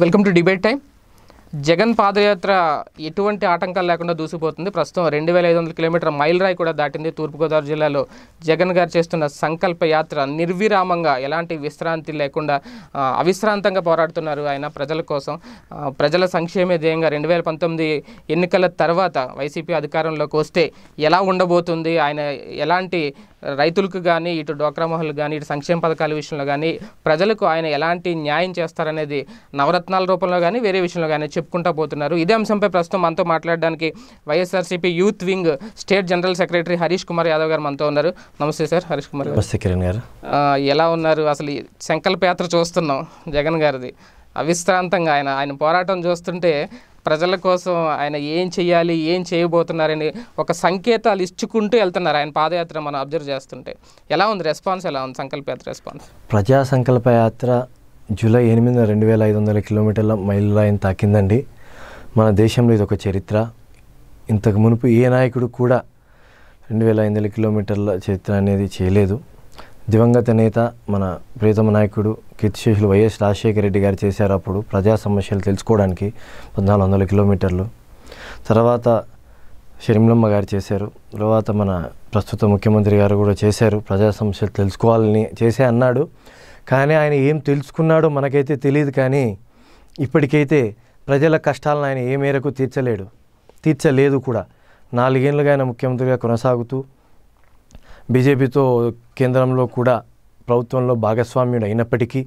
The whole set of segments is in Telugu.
Welcome to debate time Jagan padayatra ఎటువంటి ఆటంకాలు లేకుండా దూసిపోతుంది ప్రస్తుతం రెండు వేల ఐదు వందల కిలోమీటర్ మైల్ రాయి కూడా దాటింది తూర్పుగోదావరి జిల్లాలో జగన్ గారు చేస్తున్న సంకల్ప యాత్ర నిర్విరామంగా ఎలాంటి విశ్రాంతి లేకుండా ఆ, అవిశ్రాంతంగా పోరాడుతున్నారు ఆయన ప్రజల కోసం ఆ, ప్రజల సంక్షేమే ధ్యేయంగా రెండు వేల పంతొమ్మిది ఎన్నికల తర్వాత వైసీపీ అధికారంలోకి వస్తే ఎలా ఉండబోతుంది ఆయన ఎలాంటి రైతులకు కానీ ఇటు డోక్రా మహల్ కానీ ఇటు సంక్షేమ పథకాల విషయంలో కానీ ప్రజలకు ఆయన ఎలాంటి న్యాయం చేస్తారనేది నవరత్నాల రూపంలో కానీ వేరే విషయంలో కానీ చెప్పుకుంటా పోతున్నారు ఇదే అంశంపై ప్రస్తుతం మనతో మాట్లాడడానికి YSRCP youth wing state general secretary Harish Kumar Yadav గారు మనతో ఉన్నారు నమస్తే సార్ హరీష్ కుమార్ గారు నమస్తే కిరణ్ గారు ఆ, ఎలా ఉన్నారు అసలు ఈ సంకల్ప యాత్ర చూస్తున్నాం జగన్ గారిది అవిశ్రాంతంగా ఆయన ఆయన పోరాటం చూస్తుంటే ప్రజల కోసం ఆయన ఏం చేయాలి ఏం చేయబోతున్నారని ఒక సంకేతాలు ఇచ్చుకుంటూ వెళ్తున్నారు ఆయన పాదయాత్ర మనం అబ్జర్వ్ చేస్తుంటే ఎలా ఉంది రెస్పాన్స్ ఎలా ఉంది సంకల్ప యాత్ర రెస్పాన్స్ ప్రజా సంకల్ప యాత్ర జూలై ఎనిమిది రెండు వేల ఐదు వందల కిలోమీటర్ల మైల్ లైన్ తాకిందండి మన దేశంలో ఇది ఒక చరిత్ర ఇంతకు మునుపు ఏ నాయకుడు కూడా రెండు వేల ఐదు వందల కిలోమీటర్ల చరిత్ర అనేది చేయలేదు దివంగత నేత మన ప్రియతమ నాయకుడు కీర్తిశేషులు వైఎస్ రాజశేఖర రెడ్డి గారు చేశారు అప్పుడు ప్రజా సమస్యలు తెలుసుకోవడానికి పద్నాలుగు వందల కిలోమీటర్లు తర్వాత షర్మిలమ్మ గారు చేశారు తర్వాత మన ప్రస్తుత ముఖ్యమంత్రి గారు కూడా చేశారు ప్రజా సమస్యలు తెలుసుకోవాలని చేసే అన్నాడు కానీ ఆయన ఏం తెలుసుకున్నాడో మనకైతే తెలియదు కానీ ఇప్పటికైతే ప్రజల కష్టాలను ఆయన ఏ మేరకు తీర్చలేడు తీర్చలేదు కూడా నాలుగేళ్లుగా ఆయన ముఖ్యమంత్రిగా కొనసాగుతూ బీజేపీతో కేంద్రంలో కూడా ప్రభుత్వంలో భాగస్వామ్యుడు అయినప్పటికీ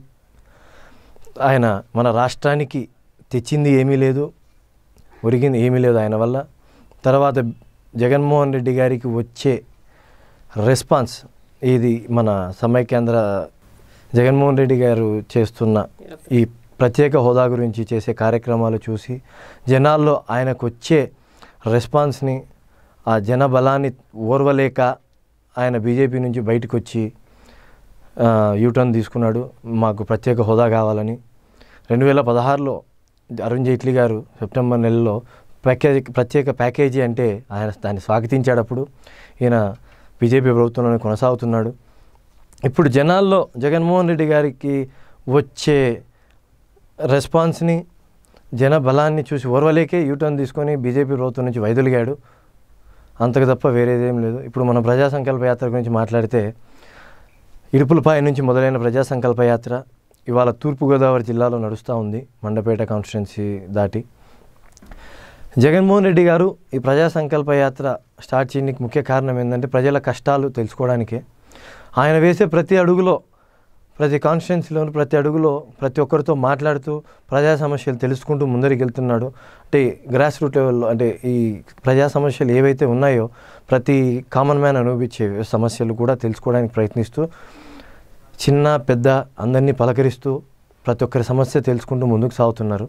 ఆయన మన రాష్ట్రానికి తెచ్చింది ఏమీ లేదు ఒరిగింది ఏమీ లేదు ఆయన వల్ల తర్వాత జగన్మోహన్ రెడ్డి గారికి వచ్చే రెస్పాన్స్ ఇది మన సమైకేంద్ర జగన్మోహన్ రెడ్డి గారు చేస్తున్న ఈ ప్రత్యేక హోదా గురించి చేసే కార్యక్రమాలు చూసి జనాల్లో ఆయనకు వచ్చే రెస్పాన్స్ని ఆ జన బలాన్ని ఓర్వలేక ఆయన బీజేపీ నుంచి బయటకు వచ్చి ఆ, యూటర్న్ తీసుకున్నాడు మాకు ప్రత్యేక హోదా కావాలని రెండు వేల పదహారులో అరుణ్ జైట్లీ గారు సెప్టెంబర్ నెలలో ప్యాకేజీ ప్రత్యేక ప్యాకేజీ అంటే ఆయన దాన్ని స్వాగతించాడు అప్పుడు ఈయన బీజేపీ ప్రభుత్వంలోనే కొనసాగుతున్నాడు ఇప్పుడు జనాల్లో జగన్మోహన్ రెడ్డి గారికి వచ్చే రెస్పాన్స్ని జన బలాన్ని చూసి ఓర్వలేకే యూటర్న్ తీసుకొని బీజేపీ ప్రభుత్వం నుంచి వైదొలిగాడు అంతకు తప్ప వేరేదేం లేదు ఇప్పుడు మనం ప్రజా సంకల్ప యాత్ర గురించి మాట్లాడితే ఇడుపులపాయ నుంచి మొదలైన ప్రజా సంకల్ప యాత్ర ఇవాళ తూర్పుగోదావరి జిల్లాలో నడుస్తూ ఉంది మండపేట కాన్స్టిట్యున్సీ దాటి జగన్మోహన్ రెడ్డి గారు ఈ ప్రజా సంకల్ప యాత్ర స్టార్ట్ చేయడానికి ముఖ్య కారణం ఏంటంటే ప్రజల కష్టాలు తెలుసుకోవడానికే ఆయన వేసే ప్రతి అడుగులో ప్రతి కాన్స్టిట్యున్సీలో ప్రతి అడుగులో ప్రతి ఒక్కరితో మాట్లాడుతూ ప్రజా సమస్యలు తెలుసుకుంటూ ముందరికి వెళ్తున్నాడు అంటే గ్రాస్ రూట్ లెవెల్లో అంటే ఈ ప్రజా సమస్యలు ఏవైతే ఉన్నాయో ప్రతి కామన్ మ్యాన్ అనుభవించే సమస్యలు కూడా తెలుసుకోవడానికి ప్రయత్నిస్తూ చిన్న పెద్ద అందరినీ పలకరిస్తూ ప్రతి ఒక్కరి సమస్య తెలుసుకుంటూ ముందుకు సాగుతున్నారు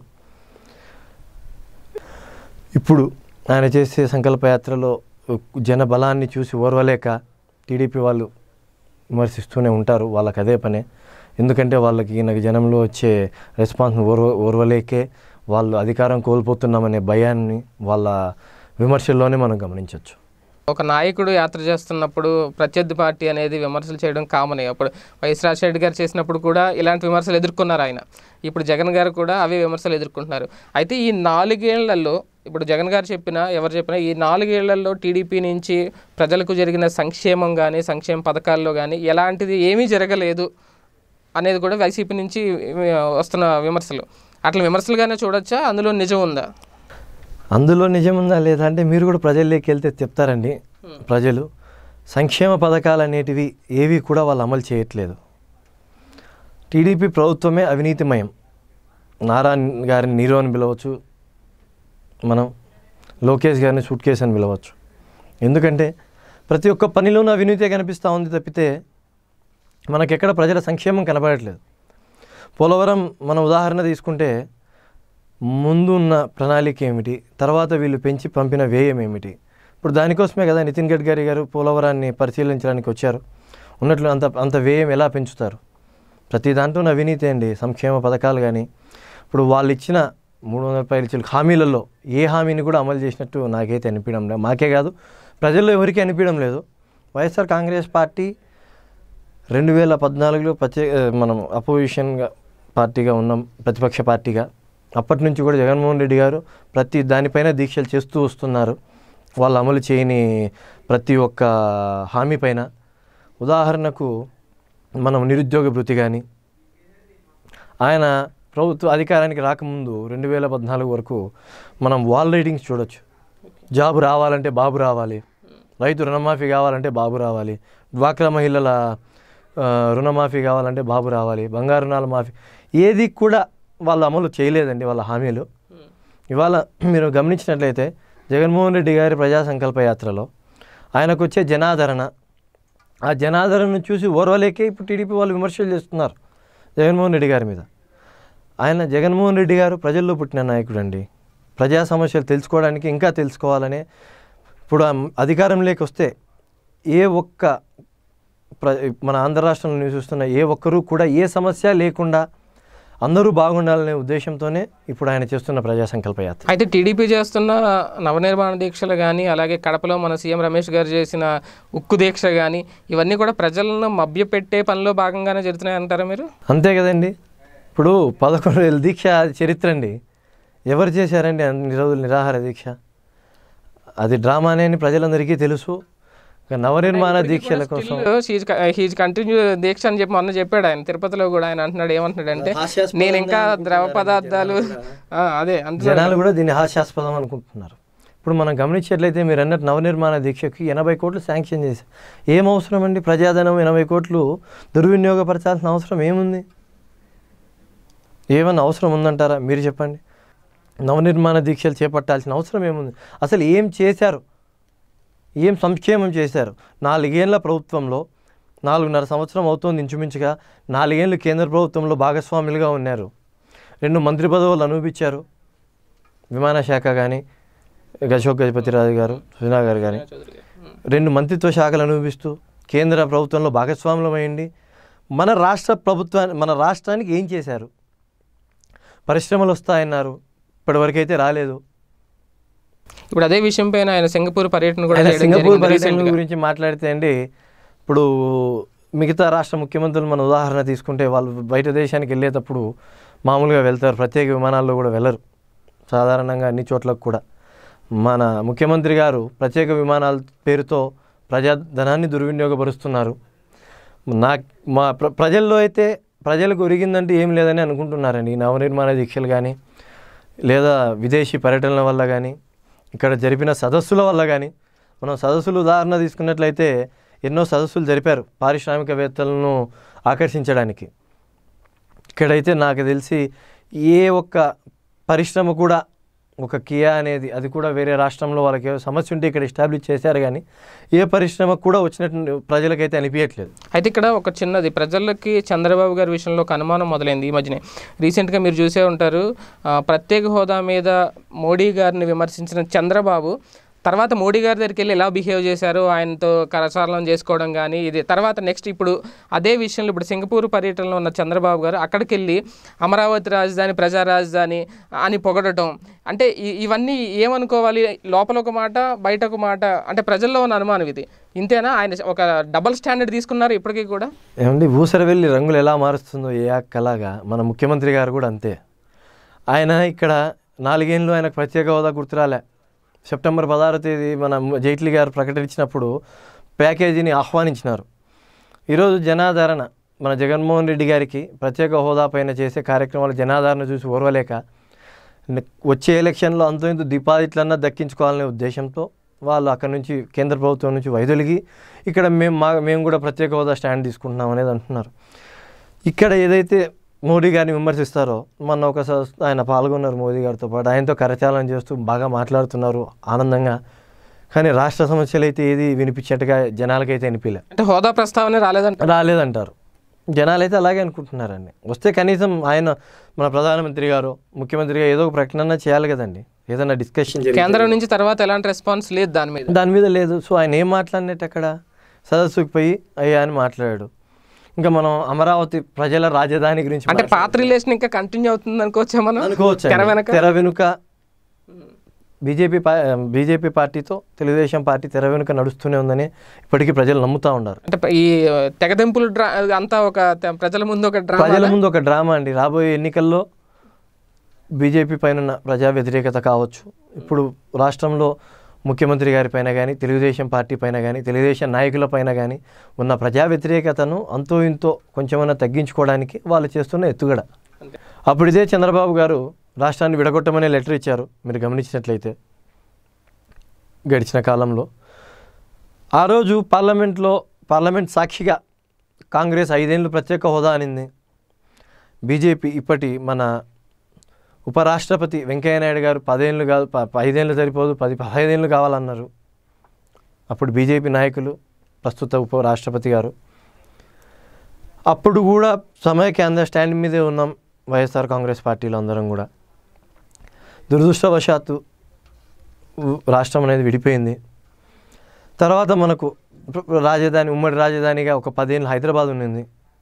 ఇప్పుడు ఆయన చేసే సంకల్పయాత్రలో జన బలాన్ని చూసి ఓర్వలేక టీడీపీ వాళ్ళు విమర్శిస్తూనే ఉంటారు వాళ్ళకి అదే పనే ఎందుకంటే వాళ్ళకి ఈయనకి జనంలో వచ్చే రెస్పాన్స్ ఓర్వ ఓర్వలేకే వాళ్ళు అధికారం కోల్పోతున్నామనే భయాన్ని వాళ్ళ విమర్శల్లోనే మనం గమనించవచ్చు ఒక నాయకుడు యాత్ర చేస్తున్నప్పుడు ప్రత్యర్థి పార్టీ అనేది విమర్శలు చేయడం కామన్ అప్పుడు వైఎస్ రాజశేఖర్ గారు చేసినప్పుడు కూడా ఇలాంటి విమర్శలు ఎదుర్కొన్నారు ఆయన ఇప్పుడు జగన్ గారు కూడా అవే విమర్శలు ఎదుర్కొంటున్నారు అయితే ఈ నాలుగేళ్లలో ఇప్పుడు జగన్ గారు చెప్పినా ఎవరు చెప్పినా ఈ నాలుగేళ్లలో టీడీపీ నుంచి ప్రజలకు జరిగిన సంక్షేమం కానీ సంక్షేమ పథకాల్లో కానీ ఎలాంటిది ఏమీ జరగలేదు అనేది కూడా వైసీపీ నుంచి ఆ, వస్తున్న విమర్శలు అట్లా విమర్శలుగానే చూడొచ్చా అందులో నిజం ఉందా అందులో నిజం ఉందా లేదా అంటే మీరు కూడా ప్రజల్లోకి వెళ్తే చెప్తారండి ప్రజలు సంక్షేమ పథకాలు అనేటివి ఏవి కూడా వాళ్ళు అమలు చేయట్లేదు టీడీపీ ప్రభుత్వమే అవినీతిమయం నారాయణ గారిని నీరో అని పిలవచ్చు మనం లోకేష్ గారిని సూట్ కేసు అని పిలవచ్చు ఎందుకంటే ప్రతి ఒక్క పనిలోనూ అవినీతే కనిపిస్తూ ఉంది తప్పితే మనకెక్కడ ప్రజల సంక్షేమం కనబడట్లేదు పోలవరం మన ఉదాహరణ తీసుకుంటే ముందు ఉన్న ప్రణాళిక ఏమిటి తర్వాత వీళ్ళు పెంచి పంపిన వ్యయం ఏమిటి ఇప్పుడు దానికోసమే కదా నితిన్ గడ్కరీ గారు పోలవరాన్ని పరిశీలించడానికి వచ్చారు ఉన్నట్లు అంత అంత వ్యయం ఎలా పెంచుతారు ప్రతి దాంట్లో అవినీతి అండి సంక్షేమ పథకాలు కానీ ఇప్పుడు వాళ్ళు ఇచ్చిన మూడు వందల రూపాయలు ఇచ్చిన హామీలలో ఏ హామీని కూడా అమలు చేసినట్టు నాకైతే అనిపించడం లేదు మాకే కాదు ప్రజల్లో ఎవరికీ అనిపించడం లేదు వైఎస్ఆర్ కాంగ్రెస్ పార్టీ రెండు వేల పద్నాలుగులో ప్రత్యేక మనం అపోజిషన్గా పార్టీగా ఉన్నాం ప్రతిపక్ష పార్టీగా అప్పటి నుంచి కూడా జగన్మోహన్ రెడ్డి గారు ప్రతి దానిపైన దీక్షలు చేస్తూ వస్తున్నారు వాళ్ళు అమలు చేయని ప్రతి ఒక్క హామీ పైన ఉదాహరణకు మనం నిరుద్యోగ భృతి కానీ ఆయన ప్రభుత్వ అధికారానికి రాకముందు రెండు వేల పద్నాలుగు వరకు మనం వాల్ రైటింగ్స్ చూడొచ్చు జాబ్ రావాలంటే బాబు రావాలి రైతు రుణమాఫీ కావాలంటే బాబు రావాలి డ్వాక్రా మహిళల ఆ, రుణమాఫీ కావాలంటే బాబు రావాలి బంగారు రుణాల మాఫీ ఏది కూడా వాళ్ళు అమలు చేయలేదండి వాళ్ళ హామీలు ఇవాళ మీరు గమనించినట్లయితే జగన్మోహన్ రెడ్డి గారి ప్రజా సంకల్ప యాత్రలో ఆయనకు వచ్చే జనాదరణ ఆ జనాదరణను చూసి ఓర్వలేకే ఇప్పుడు టీడీపీ వాళ్ళు విమర్శలు చేస్తున్నారు జగన్మోహన్ రెడ్డి గారి మీద ఆయన జగన్మోహన్ రెడ్డి గారు ప్రజల్లో పుట్టిన నాయకుడు అండి ప్రజా సమస్యలు తెలుసుకోవడానికి ఇంకా తెలుసుకోవాలనే ఇప్పుడు ఆ అధికారంలోకి వస్తే ఏ ఒక్క ప్ర మన ఆంధ్ర రాష్ట్రంలో నివసిస్తున్న ఏ ఒక్కరూ కూడా ఏ సమస్య లేకుండా అందరూ బాగుండాలనే ఉద్దేశంతోనే ఇప్పుడు ఆయన చేస్తున్న ప్రజా సంకల్ప యాత్ర అయితే టీడీపీ చేస్తున్న నవనిర్మాణ దీక్షలు కానీ అలాగే కడపలో మన సీఎం రమేష్ గారు చేసిన ఉక్కు దీక్ష కానీ ఇవన్నీ కూడా ప్రజలను మభ్యపెట్టే పనిలో భాగంగానే జరుగుతున్నాయి అంటారా మీరు అంతే కదండి ఇప్పుడు పదకొండు వేల దీక్ష అది చరిత్ర అండి ఎవరు చేశారండి అన్ని రోజులు నిరాహార దీక్ష అది డ్రామానే అని ప్రజలందరికీ తెలుసు ఇక నవనిర్మాణ దీక్షల కోసం హీజ్ కంటిన్యూ దీక్ష అని చెప్పి మొన్న చెప్పాడు ఆయన తిరుపతిలో కూడా ఆయన అంటున్నాడు ఏమంటున్నాడు అంటే హాస్యాస్పదంగా నేను ఇంకా ద్రవ పదార్థాలు ఆ, అదే అంటున్నాడు జనాలు కూడా దీన్ని హాస్యాస్పదం అనుకుంటున్నారు ఇప్పుడు మనం గమనించేట్లయితే మీరు అన్నట్టు నవనిర్మాణ దీక్షకి ఎనభై కోట్లు శాంక్షన్ చేశారు ఏం అవసరం అండి ప్రజాధనం ఎనభై కోట్లు దుర్వినియోగపరచాల్సిన అవసరం ఏముంది ఏమన్నా అవసరం ఉందంటారా మీరు చెప్పండి నవనిర్మాణ దీక్షలు చేపట్టాల్సిన అవసరం ఏముంది అసలు ఏం చేశారు ఏం సంక్షేమం చేశారు నాలుగేళ్ల ప్రభుత్వంలో నాలుగున్నర సంవత్సరం అవుతోంది ఇంచుమించుగా నాలుగేళ్ళు కేంద్ర ప్రభుత్వంలో భాగస్వాములుగా ఉన్నారు రెండు మంత్రి పదవులు అనుభవించారు విమానశాఖ కానీ అశోక్ గజపతిరాజు గారు సుజనా గారు కానీ రెండు మంత్రిత్వ శాఖలు అనుభవిస్తూ కేంద్ర ప్రభుత్వంలో భాగస్వాములమైంది మన రాష్ట్ర ప్రభుత్వాన్ని మన రాష్ట్రానికి ఏం చేశారు పరిశ్రమలు వస్తాయన్నారు ఇప్పటివరకైతే రాలేదు ఇప్పుడు అదే విషయం పైన ఆయన సింగపూర్ పర్యటన కూడా ఆయన చేయడం సింగపూర్ జరిగింది పర్యటన recent గా. గురించి మాట్లాడితే అండి ఇప్పుడు మిగతా రాష్ట్ర ముఖ్యమంత్రులు మన ఉదాహరణ తీసుకుంటే వాళ్ళు బయట దేశానికి వెళ్ళేటప్పుడు మామూలుగా వెళ్తారు ప్రత్యేక విమానాల్లో కూడా వెళ్ళరు సాధారణంగా అన్ని చోట్లకు కూడా మన ముఖ్యమంత్రి గారు ప్రత్యేక విమానాల పేరుతో ప్రజాధనాన్ని దుర్వినియోగపరుస్తున్నారు నా మా ప్ర ప్రజల్లో అయితే ప్రజలకు ఒరిగిందంటే ఏం లేదని అనుకుంటున్నారండి ఈ నవనిర్మాణ దీక్షలు కానీ లేదా విదేశీ పర్యటనల వల్ల కానీ ఇక్కడ జరిపిన సదస్సుల వల్ల కానీ మనం సదస్సులు ఉదాహరణ తీసుకున్నట్లయితే ఎన్నో సదస్సులు జరిపారు పారిశ్రామికవేత్తలను ఆకర్షించడానికి ఇక్కడైతే నాకు తెలిసి ఏ ఒక్క పరిశ్రమ కూడా ఒక కియా అనేది అది కూడా వేరే రాష్ట్రంలో వాళ్ళకి ఏదో సమస్య ఉంటే ఇక్కడ ఎస్టాబ్లిష్ చేశారు కానీ ఏ పరిశ్రమ కూడా వచ్చినట్టు ప్రజలకైతే అనిపించట్లేదు అయితే ఇక్కడ ఒక చిన్నది ప్రజలకి చంద్రబాబు గారి విషయంలో ఒక అనుమానం మొదలైంది ఈ మధ్యనే రీసెంట్గా మీరు చూసే ఉంటారు ఆ, ప్రత్యేక హోదా మీద మోడీ గారిని విమర్శించిన చంద్రబాబు తర్వాత మోడీ గారి దగ్గరికి వెళ్ళి ఎలా బిహేవ్ చేశారు ఆయనతో కరచాలనం చేసుకోవడం కానీ ఇది తర్వాత నెక్స్ట్ ఇప్పుడు అదే విషయంలో ఇప్పుడు సింగపూర్ పర్యటనలో ఉన్న చంద్రబాబు గారు అక్కడికి వెళ్ళి అమరావతి రాజధాని ప్రజా రాజధాని అని పొగడటం అంటే ఈ- ఇవన్నీ ఏమనుకోవాలి లోపల ఒక మాట బయట ఒక మాట అంటే ప్రజల్లో ఉన్న అనుమానం ఇది ఇంతేనా ఆయన ఒక డబల్ స్టాండర్డ్ తీసుకున్నారు ఇప్పటికీ కూడా ఏమండి ఊసర వెళ్ళి రంగులు ఎలా మారుస్తుందో ఏ అక్కలాగా మన ముఖ్యమంత్రి గారు కూడా అంతే ఆయన ఇక్కడ నాలుగేళ్ళు ఆయనకు ప్రత్యేక హోదా గుర్తురాలే సెప్టెంబర్ పదహారో తేదీ మన జైట్లీ గారు ప్రకటించినప్పుడు ప్యాకేజీని ఆహ్వానించినారు ఈరోజు జనాదరణ మన జగన్మోహన్ రెడ్డి గారికి ప్రత్యేక హోదా పైన చేసే కార్యక్రమాలు జనాదరణ చూసి ఓర్వలేక న- వచ్చే ఎలక్షన్లో అంతో ఇంత డిపాజిట్లన్నా దక్కించుకోవాలనే ఉద్దేశంతో వాళ్ళు అక్కడ నుంచి కేంద్ర ప్రభుత్వం నుంచి వైదొలిగి ఇక్కడ మేము మా మేము కూడా ప్రత్యేక హోదా స్టాండ్ తీసుకుంటున్నాం అనేది అంటున్నారు ఇక్కడ ఏదైతే మోడీ గారిని విమర్శిస్తారో మొన్న ఒక స- ఆయన పాల్గొన్నారు మోదీ గారితో పాటు ఆయనతో కరచాలనం చేస్తూ బాగా మాట్లాడుతున్నారు ఆనందంగా కానీ రాష్ట్ర సమస్యలు అయితే ఏది వినిపించేట్టుగా జనాలకైతే వినిపించలే అంటే హోదా ప్రస్తావన రాలేదంట రాలేదంటారు జనాలు అయితే అలాగే అనుకుంటున్నారండి వస్తే కనీసం ఆయన మన ప్రధానమంత్రి గారు ముఖ్యమంత్రి గారు ఏదో ఒక ప్రకటన చేయాలి కదండి ఏదైనా డిస్కషన్ కేంద్రం నుంచి తర్వాత ఎలాంటి రెస్పాన్స్ లేదు దాని మీద దాని మీద లేదు సో ఆయన ఏం మాట్లాడినట్టు అక్కడ సదస్సుకు పోయి అయ్యా అని మాట్లాడాడు ఇంకా మనం అమరావతి ప్రజల రాజధాని గురించి అంటే పాత రిలేషన్ ఇంకా కంటిన్యూ అవుతుంది అనుకోవచ్చా మనం అనుకోవచ్చు తెర వెనక తెర వెనుక బీజేపీ పా బీజేపీ పార్టీతో తెలుగుదేశం పార్టీ తెర వెనుక నడుస్తూనే ఉందని ఇప్పటికీ ప్రజలు నమ్ముతా ఉన్నారు అంటే ఈ తెగదెంపులు డ్రా అంతా ఒక తె- ప్రజల ముందు ఒక డ్రామా ప్రజల ముందు ఒక డ్రామా అండి రాబోయే ఎన్నికల్లో బీజేపీ పైన ఉన్న ప్రజా వ్యతిరేకత కావచ్చు ఇప్పుడు రాష్ట్రంలో ముఖ్యమంత్రి గారి పైన కానీ తెలుగుదేశం పార్టీ పైన కానీ తెలుగుదేశం నాయకుల పైన కానీ ఉన్న ప్రజా వ్యతిరేకతను అంతో ఇంతో కొంచెమైనా తగ్గించుకోవడానికి వాళ్ళు చేస్తున్న ఎత్తుగడ అంతే అప్పుడు ఇదే చంద్రబాబు గారు రాష్ట్రాన్ని విడగొట్టమనే లెటర్ ఇచ్చారు మీరు గమనించినట్లయితే గడిచిన కాలంలో ఆ రోజు పార్లమెంట్లో పార్లమెంట్ సాక్షిగా కాంగ్రెస్ ఐదేళ్ళు ప్రత్యేక హోదా అనింది బీజేపీ ఇప్పటి మన ఉపరాష్ట్రపతి వెంకయ్యనాయుడు గారు పదేళ్ళు కాదు ప- ఐదేళ్ళు సరిపోదు పది పదహైదేళ్ళు కావాలన్నారు అప్పుడు బీజేపీ నాయకులు ప్రస్తుత ఉప రాష్ట్రపతి గారు అప్పుడు కూడా సమైక్యాంధ్ర స్టాండ్ మీదే ఉన్నాం వైఎస్ఆర్ కాంగ్రెస్ పార్టీలో అందరం కూడా దురదృష్టవశాత్తు ఉ- రాష్ట్రం అనేది విడిపోయింది తర్వాత మనకు ప్ర- రాజధాని ఉమ్మడి రాజధానిగా ఒక పదేళ్ళు హైదరాబాద్ ఉన్నింది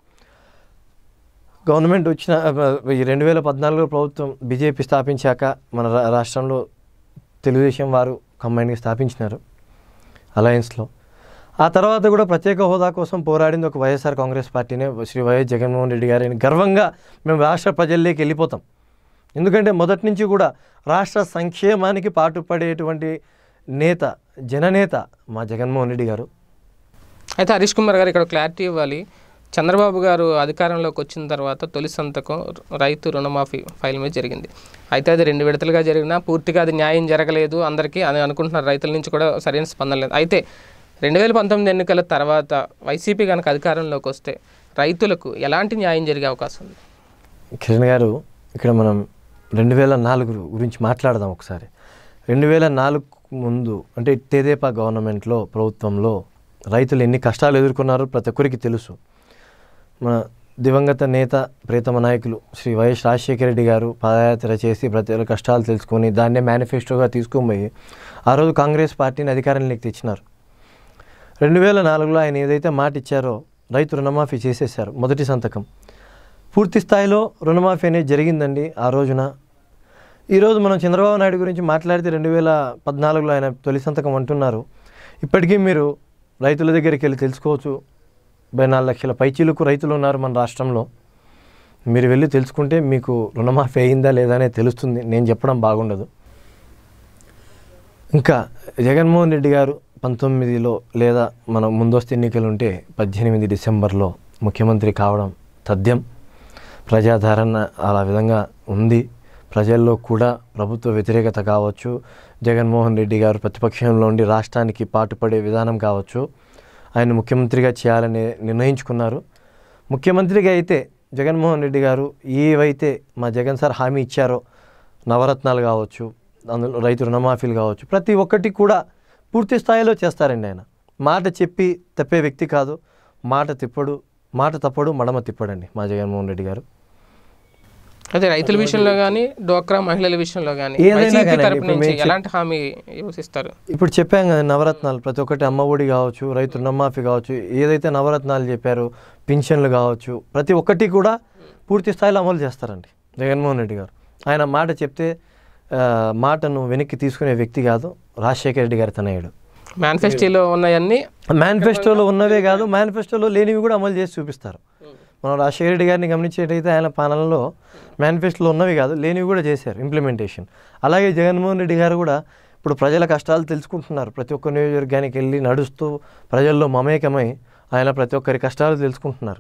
గవర్నమెంట్ వచ్చిన ఈ రెండు వేల పద్నాలుగులో ప్రభుత్వం బీజేపీ స్థాపించాక మన రా- రాష్ట్రంలో తెలుగుదేశం వారు కంబైన్గా స్థాపించినారు అలయన్స్లో ఆ తర్వాత కూడా ప్రత్యేక హోదా కోసం పోరాడింది ఒక వైఎస్ఆర్ కాంగ్రెస్ పార్టీనే శ్రీ వైఎస్ జగన్మోహన్ రెడ్డి గారిని గర్వంగా మేము రాష్ట్ర ప్రజల్లోకి వెళ్ళిపోతాం ఎందుకంటే మొదటి నుంచి కూడా రాష్ట్ర సంక్షేమానికి పాటుపడేటువంటి నేత జననేత మా జగన్మోహన్ రెడ్డి గారు అయితే హరీష్ కుమార్ గారు ఇక్కడ క్లారిటీ ఇవ్వాలి చంద్రబాబు గారు అధికారంలోకి వచ్చిన తర్వాత తొలి సంతకం రైతు రుణమాఫీ ఫైల్ మీద జరిగింది అయితే అది రెండు విడతలుగా జరిగినా పూర్తిగా అది న్యాయం జరగలేదు అందరికీ అని అనుకుంటున్నారు రైతుల నుంచి కూడా సరైన స్పందన లేదు అయితే రెండు వేల పంతొమ్మిది ఎన్నికల తర్వాత వైసీపీ కనుక అధికారంలోకి వస్తే రైతులకు ఎలాంటి న్యాయం జరిగే అవకాశం ఉంది కిరణ్ గారు ఇక్కడ మనం రెండు వేల నాలుగు గురించి మాట్లాడదాం ఒకసారి రెండు వేల నాలుగు ముందు అంటే తెదేపా గవర్నమెంట్లో ప్రభుత్వంలో రైతులు ఎన్ని కష్టాలు ఎదుర్కొన్నారో ప్రతి ఒక్కరికి తెలుసు మన దివంగత నేత ప్రీతమ నాయకులు శ్రీ వైఎస్ రాజశేఖర రెడ్డి గారు పాదయాత్ర చేసి ప్రతి ఒక్కరి కష్టాలు తెలుసుకొని దాన్నే మేనిఫెస్టోగా తీసుకొని పోయి ఆ రోజు కాంగ్రెస్ పార్టీని అధికారంలోకి తెచ్చినారు రెండు వేల నాలుగులో ఆయన ఏదైతే మాట ఇచ్చారో రైతు రుణమాఫీ చేసేశారు మొదటి సంతకం పూర్తి స్థాయిలో రుణమాఫీ అనేది జరిగిందండి ఆ రోజున ఈరోజు మనం చంద్రబాబు నాయుడు గురించి మాట్లాడితే రెండు వేల పద్నాలుగులో ఆయన తొలి సంతకం అంటున్నారు ఇప్పటికీ మీరు రైతుల దగ్గరికి వెళ్ళి తెలుసుకోవచ్చు డెబ్బై నాలుగు లక్షల పైచీలకు రైతులు ఉన్నారు మన రాష్ట్రంలో మీరు వెళ్ళి తెలుసుకుంటే మీకు రుణమాఫీ అయిందా లేదా అనేది తెలుస్తుంది నేను చెప్పడం బాగుండదు ఇంకా జగన్మోహన్ రెడ్డి గారు పంతొమ్మిదిలో లేదా మన ముందస్తు ఎన్నికలు ఉంటే పద్దెనిమిది డిసెంబర్లో ముఖ్యమంత్రి కావడం తథ్యం ప్రజాదరణ అలా విధంగా ఉంది ప్రజల్లో కూడా ప్రభుత్వ వ్యతిరేకత కావచ్చు జగన్మోహన్ రెడ్డి గారు ప్రతిపక్షంలో ఉండి రాష్ట్రానికి పాటుపడే విధానం కావచ్చు ఆయన ముఖ్యమంత్రిగా చేయాలని నిర్ణయించుకున్నారు ముఖ్యమంత్రిగా అయితే జగన్మోహన్ రెడ్డి గారు ఏవైతే మా జగన్ సార్ హామీ ఇచ్చారో నవరత్నాలు కావచ్చు అందులో రైతు రుణమాఫీలు కావచ్చు ప్రతి ఒక్కటి కూడా పూర్తి స్థాయిలో చేస్తారండి ఆయన మాట చెప్పి తప్పే వ్యక్తి కాదు మాట తిప్పడు మాట తప్పడు మడమ తిప్పడండి మా జగన్మోహన్ రెడ్డి గారు అయితే రైతుల విషయంలో కానీ డోక్రా మహిళల విషయంలో కానీ ఏదైనా వైసీపీ కానీ తరపు ఇప్పుడు నుంచి మేము చెప్- ఎలాంటి హామీ ఇస్తారు ఇప్పుడు చెప్పాం కదా నవరత్నాలు ప్రతి ఒక్కటి అమ్మ ఒడి కావచ్చు రైతు రుణమాఫీ కావచ్చు ఏదైతే నవరత్నాలు చెప్పారో పింఛన్లు కావచ్చు ప్రతి ఒక్కటి కూడా పూర్తి స్థాయిలో అమలు చేస్తారండి జగన్మోహన్ రెడ్డి గారు ఆయన మాట చెప్తే ఆ, మాటను వెనక్కి తీసుకునే వ్యక్తి కాదు రాజశేఖర రెడ్డి గారి తనయుడు మేనిఫెస్టోలో ఉన్నాయన్నీ మేనిఫెస్టోలో ఉన్నవే కాదు మేనిఫెస్టోలో లేనివి కూడా అమలు చేసి చూపిస్తారు మనం రాజశేఖర రెడ్డి గారిని గమనించేటైతే ఆయన పాలనలో మేనిఫెస్టోలో ఉన్నవి కాదు లేనివి కూడా చేశారు ఇంప్లిమెంటేషన్ అలాగే జగన్మోహన్ రెడ్డి గారు కూడా ఇప్పుడు ప్రజల కష్టాలు తెలుసుకుంటున్నారు ప్రతి ఒక్క నియోజకవర్గానికి వెళ్ళి నడుస్తూ ప్రజల్లో మమేకమై ఆయన ప్రతి ఒక్కరి కష్టాలు తెలుసుకుంటున్నారు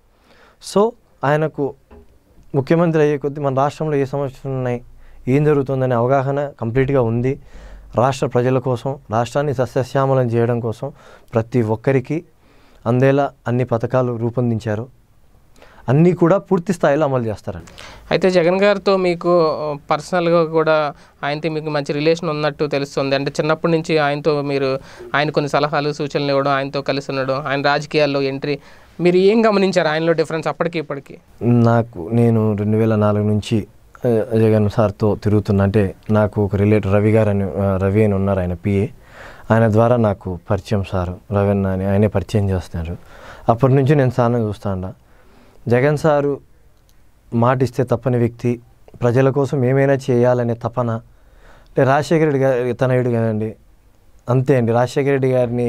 సో ఆయనకు ముఖ్యమంత్రి అయ్యే కొద్దీ మన రాష్ట్రంలో ఏ సమస్యలు ఉన్నాయి ఏం జరుగుతుందనే అవగాహన కంప్లీట్గా ఉంది రాష్ట్ర ప్రజల కోసం రాష్ట్రాన్ని సస్యశ్యామలం చేయడం కోసం ప్రతి ఒక్కరికి అందేలా అన్ని పథకాలు రూపొందించారు అన్నీ కూడా పూర్తి స్థాయిలో అమలు చేస్తారండి అయితే జగన్ గారితో మీకు పర్సనల్గా కూడా ఆయనతో మీకు మంచి రిలేషన్ ఉన్నట్టు తెలుస్తుంది అంటే చిన్నప్పటి నుంచి ఆయనతో మీరు ఆయన కొన్ని సలహాలు సూచనలు ఇవ్వడం ఆయనతో కలిసి ఉండడం ఆయన రాజకీయాల్లో ఎంట్రీ మీరు ఏం గమనించారు ఆయనలో డిఫరెన్స్ అప్పటికి ఇప్పటికి నాకు నేను రెండు వేల నాలుగు నుంచి ఆ, జగన్ సార్తో తిరుగుతున్నా అంటే నాకు ఒక రిలేటివ్ రవి గారు అని ఆ, రవి అని ఉన్నారు ఆయన పిఏ ఆయన ద్వారా నాకు పరిచయం సారు రవి అన్న అని ఆయనే పరిచయం చేస్తున్నారు అప్పటి నుంచి నేను సార్ని చూస్తాను జగన్ సారు మాట ఇస్తే తప్పని వ్యక్తి ప్రజల కోసం ఏమైనా చేయాలనే తపన అంటే రాజశేఖర రెడ్డి గారి తనయుడు కదండి అంతే అండి రాజశేఖర రెడ్డి గారిని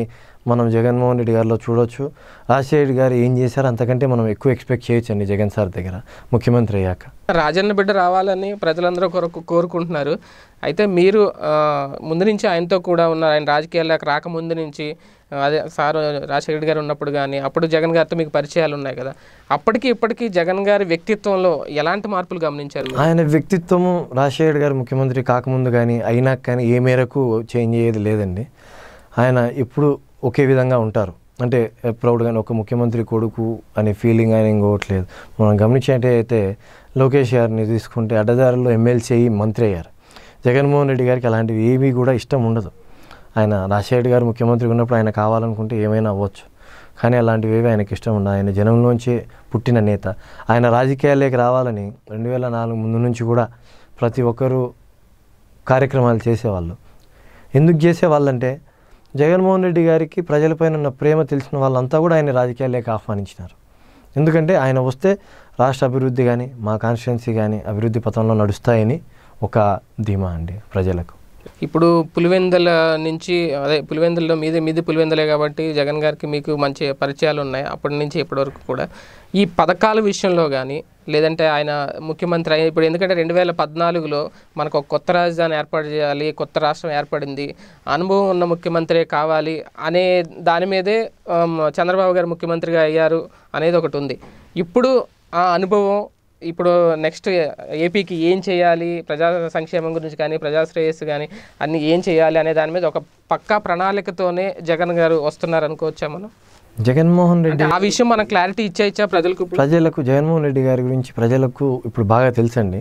మనం జగన్మోహన్ రెడ్డి గారిలో చూడొచ్చు రాజశేఖర రెడ్డి గారు ఏం చేశారో అంతకంటే మనం ఎక్కువ ఎక్స్పెక్ట్ చేయొచ్చండి జగన్ సార్ దగ్గర ముఖ్యమంత్రి అయ్యాక రాజన్న బిడ్డ రావాలని ప్రజలందరూ కొరకు కోరుకుంటున్నారు అయితే మీరు ఆ, ముందు నుంచి ఆయనతో కూడా ఉన్నారు ఆయన రాజకీయాల్లోకి రాకముందు నుంచి ఆ, అదే సార్ రాజశేఖర రెడ్డి గారు ఉన్నప్పుడు కానీ అప్పుడు జగన్ గారితో మీకు పరిచయాలు ఉన్నాయి కదా అప్పటికి ఇప్పటికీ జగన్ గారి వ్యక్తిత్వంలో ఎలాంటి మార్పులు గమనించారు మీరు? ఆయన వ్యక్తిత్వము రాజశేఖర్ గారు ముఖ్యమంత్రి కాకముందు కానీ అయినాక కానీ ఏ మేరకు చేంజ్ అయ్యేది లేదండి ఆయన ఇప్పుడు ఒకే విధంగా ఉంటారు అంటే ప్రౌడ్గానే ఒక ముఖ్యమంత్రి కొడుకు అనే ఫీలింగ్ ఆయన ఇంకోవట్లేదు మనం గమనించినట్టయితే లోకేష్ గారిని తీసుకుంటే అడ్డదారుల్లో ఎమ్మెల్సీ అయ్యి మంత్రి అయ్యారు జగన్మోహన్ రెడ్డి గారికి అలాంటివి ఏమీ కూడా ఇష్టం ఉండదు ఆయన రాజశేఖర్ గారు ముఖ్యమంత్రి ఉన్నప్పుడు ఆయన కావాలనుకుంటే ఏమైనా అవ్వచ్చు కానీ అలాంటివి ఏవి ఆయనకి ఇష్టం ఉండదు ఆయన జనంలోంచి పుట్టిన నేత ఆయన రాజకీయాల్లోకి రావాలని రెండు వేల నాలుగు ముందు నుంచి కూడా ప్రతి ఒక్కరూ కార్యక్రమాలు చేసేవాళ్ళు ఎందుకు చేసేవాళ్ళంటే జగన్మోహన్ రెడ్డి గారికి ప్రజలపైన ఉన్న ప్రేమ తెలిసిన వాళ్ళంతా కూడా ఆయన రాజకీయాల్లోకి ఆహ్వానించినారు ఎందుకంటే ఆయన వస్తే రాష్ట్ర అభివృద్ధి కానీ మా కాన్స్టిట్యున్సీ కానీ అభివృద్ధి పథంలో నడుస్తాయని ఒక ధీమా అండి ప్రజలకు ఇప్పుడు పులివెందల నుంచి అదే పులివెందుల్లో మీది మీది పులివెందలే కాబట్టి జగన్ గారికి మీకు మంచి పరిచయాలు ఉన్నాయి అప్పటి నుంచి ఇప్పటి వరకు కూడా ఈ పథకాల విషయంలో కానీ లేదంటే ఆయన ముఖ్యమంత్రి అయ్యి ఇప్పుడు ఎందుకంటే రెండు వేల పద్నాలుగులో మనకు ఒక కొత్త రాజధాని ఏర్పాటు చేయాలి కొత్త రాష్ట్రం ఏర్పడింది అనుభవం ఉన్న ముఖ్యమంత్రి కావాలి అనే దాని మీదే ఆమ్, చంద్రబాబు గారు ముఖ్యమంత్రిగా అయ్యారు అనేది ఒకటి ఉంది ఇప్పుడు ఆ అనుభవం ఇప్పుడు నెక్స్ట్ ఏపీకి ఏం చేయాలి ప్రజా సంక్షేమం గురించి కానీ ప్రజా శ్రేయస్సు కానీ అన్ని ఏం చేయాలి అనే దాని మీద ఒక పక్కా ప్రణాళికతోనే జగన్ గారు వస్తున్నారు అనుకోవచ్చా మనం జగన్మోహన్ రెడ్డి అంటే ఆ విషయం మనం క్లారిటీ ఇచ్చేయచ్చా ప్రజలకు ఇప్పుడు ప్రజలకు జగన్మోహన్ రెడ్డి గారి గురించి ప్రజలకు ఇప్పుడు బాగా తెలుసండి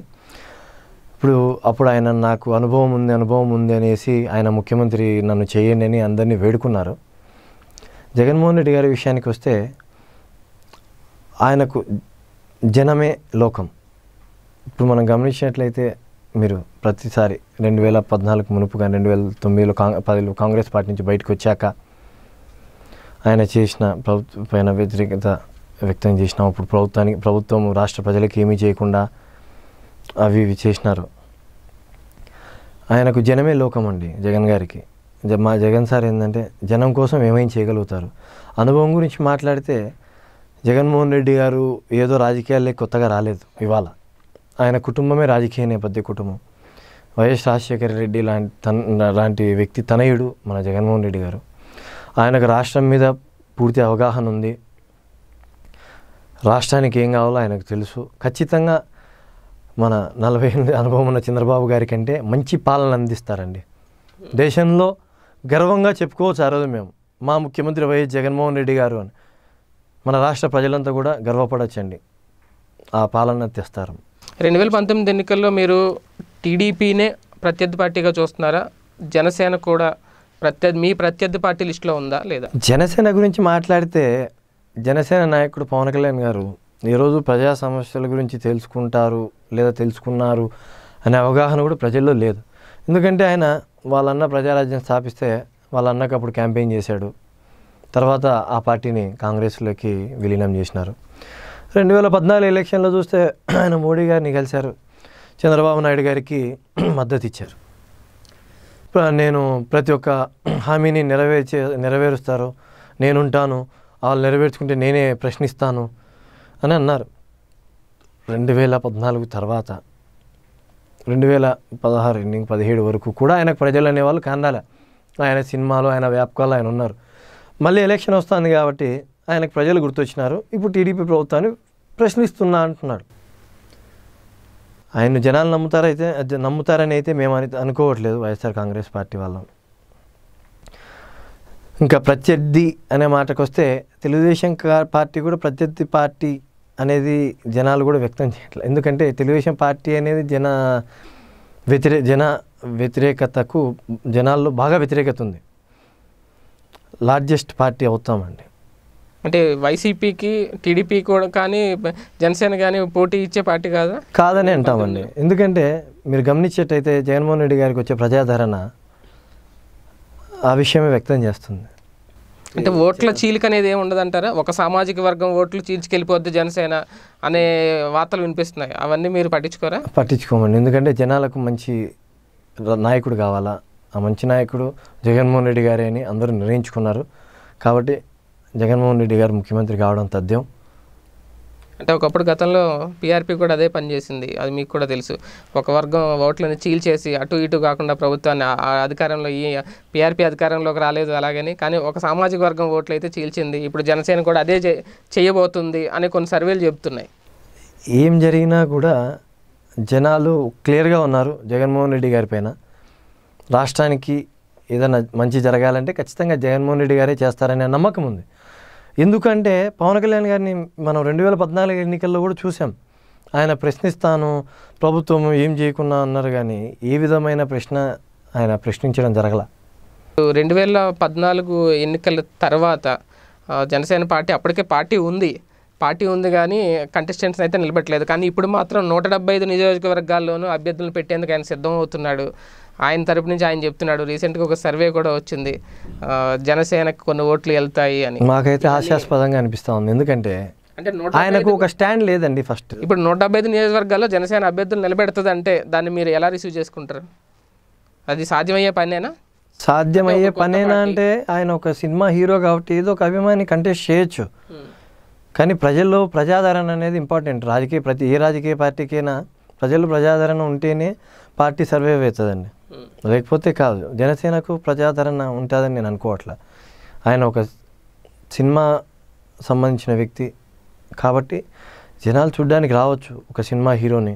ఇప్పుడు అప్పుడు ఆయన నాకు అనుభవం ఉంది అనుభవం ఉంది అనేసి ఆయన ముఖ్యమంత్రి నన్ను చేయండి అని అందరినీ వేడుకున్నారు జగన్మోహన్ రెడ్డి గారి విషయానికి వస్తే ఆయనకు జనమే లోకం ఇప్పుడు మనం గమనించినట్లయితే మీరు ప్రతిసారి రెండు వేల పద్నాలుగు మునుపు కానీ రెండు వేల తొమ్మిదిలో కాంగ్ పదిలో కాంగ్రెస్ పార్టీ నుంచి బయటకు వచ్చాక ఆయన చేసిన ప్రభుత్వం పైన వ్యతిరేకత వ్యక్తం చేసినాం అప్పుడు ప్రభుత్వానికి ప్రభుత్వం రాష్ట్ర ప్రజలకు ఏమీ చేయకుండా అవి ఇవి చేసినారు ఆయనకు జనమే లోకం అండి జగన్ గారికి జ- మా జగన్ సార్ ఏంటంటే జనం కోసం ఏమైనా చేయగలుగుతారు అనుభవం గురించి మాట్లాడితే జగన్మోహన్ రెడ్డి గారు ఏదో రాజకీయాల్లో కొత్తగా రాలేదు ఇవాళ ఆయన కుటుంబమే రాజకీయ నేపథ్య కుటుంబం వైఎస్ రాజశేఖర రెడ్డి లాంటి తన లాంటి వ్యక్తి తనయుడు మన జగన్మోహన్ రెడ్డి గారు ఆయనకు రాష్ట్రం మీద పూర్తి అవగాహన ఉంది రాష్ట్రానికి ఏం కావాలో ఆయనకు తెలుసు ఖచ్చితంగా మన నలభై ఎనిమిది అనుభవం ఉన్న చంద్రబాబు గారి కంటే మంచి పాలన అందిస్తారండి దేశంలో గర్వంగా చెప్పుకోవచ్చు ఆ రోజు మేము మా ముఖ్యమంత్రి వైఎస్ జగన్మోహన్ రెడ్డి గారు అని మన రాష్ట్ర ప్రజలంతా కూడా గర్వపడచ్చండి ఆ పాలన తెస్తారు రెండు వేల పంతొమ్మిది ఎన్నికల్లో మీరు టీడీపీనే ప్రత్యర్థి పార్టీగా చూస్తున్నారా జనసేన కూడా ప్రత్యర్థి మీ ప్రత్యర్థి పార్టీ లిస్టులో ఉందా లేదా జనసేన గురించి మాట్లాడితే జనసేన నాయకుడు పవన్ కళ్యాణ్ గారు ఈరోజు ప్రజా సమస్యల గురించి తెలుసుకుంటారు లేదా తెలుసుకున్నారు అనే అవగాహన కూడా ప్రజల్లో లేదు ఎందుకంటే ఆయన వాళ్ళన్న ప్రజారాజ్యం స్థాపిస్తే వాళ్ళ అన్నకు అప్పుడు క్యాంపెయిన్ చేశాడు తర్వాత ఆ పార్టీని కాంగ్రెస్లోకి విలీనం చేసినారు రెండు వేల పద్నాలుగు ఎలక్షన్లో చూస్తే ఆయన మోడీ గారిని కలిశారు చంద్రబాబు నాయుడు గారికి మద్దతు ఇచ్చారు ప్ర- నేను ప్రతి ఒక్క హామీని నెరవేర్చే నెరవేరుస్తారు నేనుంటాను వాళ్ళు నెరవేర్చుకుంటే నేనే ప్రశ్నిస్తాను అని అన్నారు రెండు వేల పద్నాలుగు తర్వాత రెండు వేల పదహారు ఎన్నింగ్ పదిహేడు వరకు కూడా ఆయనకు ప్రజలు అనేవాళ్ళు కందాల ఆయన సినిమాలు ఆయన వ్యాపకాలు ఆయన ఉన్నారు మళ్ళీ ఎలక్షన్ వస్తుంది కాబట్టి ఆయనకు ప్రజలు గుర్తొచ్చినారు ఇప్పుడు టీడీపీ ప్రభుత్వాన్ని ప్రశ్నిస్తున్నా అంటున్నాడు ఆయన జనాలు నమ్ముతారైతే జ- నమ్ముతారని అయితే మేము అని అనుకోవట్లేదు వైఎస్ఆర్ కాంగ్రెస్ పార్టీ వాళ్ళం ఇంకా ప్రత్యర్థి అనే మాటకు వస్తే తెలుగుదేశం కా- పార్టీ కూడా ప్రత్యర్థి పార్టీ అనేది జనాలు కూడా వ్యక్తం చేయట్లేదు ఎందుకంటే తెలుగుదేశం పార్టీ అనేది జన వ్యతిరే జన వ్యతిరేకతకు జనాల్లో బాగా వ్యతిరేకత ఉంది లార్జెస్ట్ పార్టీ అవుతామండి అంటే వైసీపీకి టీడీపీ కూడా కానీ జనసేన కానీ పోటీ ఇచ్చే పార్టీ కాదా కాదని అంటామండి ఎందుకంటే మీరు గమనించేటైతే జగన్మోహన్ రెడ్డి గారికి వచ్చే ప్రజాదరణ ఆ విషయమే వ్యక్తం చేస్తుంది అంటే ఓట్ల చీలిక అనేది ఏమి ఉండదంటారా ఒక సామాజిక వర్గం ఓట్లు చీల్చుకెళ్ళిపోద్ది జనసేన అనే వార్తలు వినిపిస్తున్నాయి అవన్నీ మీరు పట్టించుకోరా పట్టించుకోమండి ఎందుకంటే జనాలకు మంచి ర- నాయకుడు కావాలా ఆ మంచి నాయకుడు జగన్మోహన్ రెడ్డి గారే అని అందరూ నిర్ణయించుకున్నారు కాబట్టి జగన్మోహన్ రెడ్డి గారు ముఖ్యమంత్రి కావడం తథ్యం అంటే ఒకప్పుడు గతంలో పీఆర్పీ కూడా అదే పనిచేసింది అది మీకు కూడా తెలుసు ఒక వర్గం ఓట్లను చీల్చేసి అటు ఇటు కాకుండా ప్రభుత్వాన్ని ఆ- ఆ అధికారంలో ఈ పీఆర్పీ అధికారంలోకి రాలేదు అలాగని కానీ ఒక సామాజిక వర్గం ఓట్లు అయితే చీల్చింది ఇప్పుడు జనసేన కూడా అదే చే- చేయబోతుంది అని కొన్ని సర్వేలు చెప్తున్నాయి ఏం జరిగినా కూడా జనాలు క్లియర్గా ఉన్నారు జగన్మోహన్ రెడ్డి గారి పైన రాష్ట్రానికి ఏదైనా మంచి జరగాలంటే ఖచ్చితంగా జగన్మోహన్ రెడ్డి గారే చేస్తారనే నమ్మకం ఉంది ఎందుకంటే పవన్ కళ్యాణ్ గారిని మనం రెండు వేల పద్నాలుగు ఎన్నికల్లో కూడా చూసాం ఆయన ప్రశ్నిస్తాను ప్రభుత్వం ఏం చేయకుండా అన్నారు కానీ ఏ విధమైన ప్రశ్న ఆయన ప్రశ్నించడం జరగల రెండు వేల పద్నాలుగు ఎన్నికల తర్వాత ఆ, జనసేన పార్టీ అప్పటికే పార్టీ ఉంది పార్టీ ఉంది కానీ కంటెస్టెంట్స్ అయితే నిలబెట్టలేదు కానీ ఇప్పుడు మాత్రం నూట డెబ్బై ఐదు నియోజకవర్గాల్లోనూ అభ్యర్థులను పెట్టేందుకు ఆయన సిద్ధం అవుతున్నాడు ఆయన తరపు నుంచి ఆయన చెప్తున్నాడు రీసెంట్గా ఒక సర్వే కూడా వచ్చింది ఆ, జనసేనకు కొన్ని ఓట్లు వెళ్తాయి అని మాకైతే హాస్యాస్పదంగా అనిపిస్తూ ఉంది ఎందుకంటే అంటే నూట ఆయనకు ఒక స్టాండ్ లేదండి ఫస్ట్ ఇప్పుడు నూట డెబ్బై ఐదు నియోజకవర్గాల్లో జనసేన అభ్యర్థులు నిలబెడుతుంది అంటే దాన్ని మీరు ఎలా రిసీవ్ చేసుకుంటారు అది సాధ్యమయ్యే పనేనా సాధ్యమయ్యే పనేనా అంటే ఆయన ఒక సినిమా హీరో కాబట్టి ఏదో ఒక అభిమాని కంటెస్ట్ చేయొచ్చు కానీ ప్రజల్లో ప్రజాదరణ అనేది ఇంపార్టెంట్ రాజకీయ ప్రతి ఏ రాజకీయ పార్టీకైనా ప్రజల్లో ప్రజాదరణ ఉంటేనే పార్టీ సర్వే అవుతుందండి లేకపోతే కాదు జనసేనకు ప్రజాదరణ ఉంటుందని నేను అనుకోవట్లే ఆయన ఒక సినిమా సంబంధించిన వ్యక్తి కాబట్టి జనాలు చూడడానికి రావచ్చు ఒక సినిమా హీరోని